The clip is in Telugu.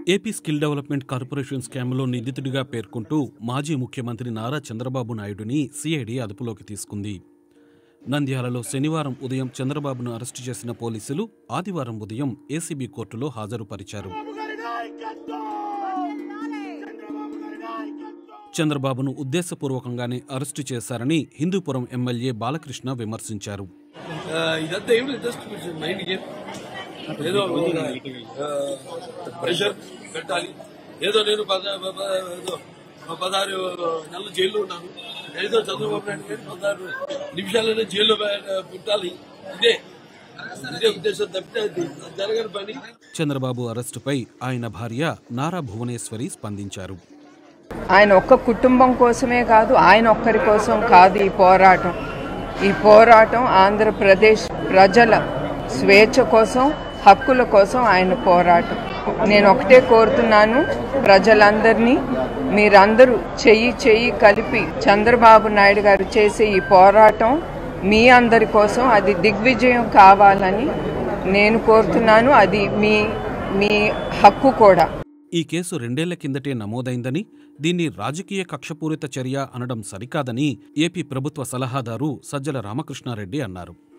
ఏపీ స్కిల్ డెవలప్మెంట్ కార్పొరేషన్ స్కామ్లో నిందితుడిగా పేర్కొంటూ మాజీ ముఖ్యమంత్రి నారా చంద్రబాబు నాయుడుని సిఐడి అదుపులోకి తీసుకుంది నంద్యాలలో శనివారం ఉదయం చంద్రబాబును అరెస్టు చేసిన పోలీసులు ఆదివారం ఉదయం ఏసీబీ కోర్టులో హాజరుపరిచారు చంద్రబాబును ఉద్దేశపూర్వకంగానే అరెస్టు చేశారని హిందూపురం ఎమ్మెల్యే బాలకృష్ణ విమర్శించారు ఆ, ఇదంతా ఏమి జస్ట్ మైండ్ గేమ్ ఏదో ఆ, ప్రెషర్ పెట్టాలి ఏదో నేను పద పద- ఏదో పదహారు నెలలు జైల్లో ఉన్నాను ఏదో చంద్రబాబు నాయుడు గారు పదహారు నిమిషాలనే జైల్లో పె- పుట్టాలి ఇదే ఇదే ఉద్దేశం తప్పితే అది జరగని పని చంద్రబాబు అరెస్టుపై ఆయన భార్య నారా భువనేశ్వరి స్పందించారు ఆయన ఒక్క కుటుంబం కోసమే కాదు ఆయన ఒక్కరి కోసం కాదు ఈ పోరాటం ఈ పోరాటం ఆంధ్రప్రదేశ్ ప్రజల స్వేచ్ఛ కోసం హక్కుల కోసం ఆయన పోరాటం నేను ఒకటే కోరుతున్నాను ప్రజలందరినీ మీరందరూ చెయ్యి చెయ్యి కలిపి చంద్రబాబు నాయుడు గారు చేసే ఈ పోరాటం మీ అందరి కోసం అది దిగ్విజయం కావాలని నేను కోరుతున్నాను అది మీ మీ హక్కు కూడా ఈ కేసు రెండేళ్ల కిందటే నమోదైందని దీన్ని రాజకీయ కక్షపూరిత చర్య అనడం సరికాదని ఏపీ ప్రభుత్వ సలహాదారు సజ్జల రామకృష్ణారెడ్డి అన్నారు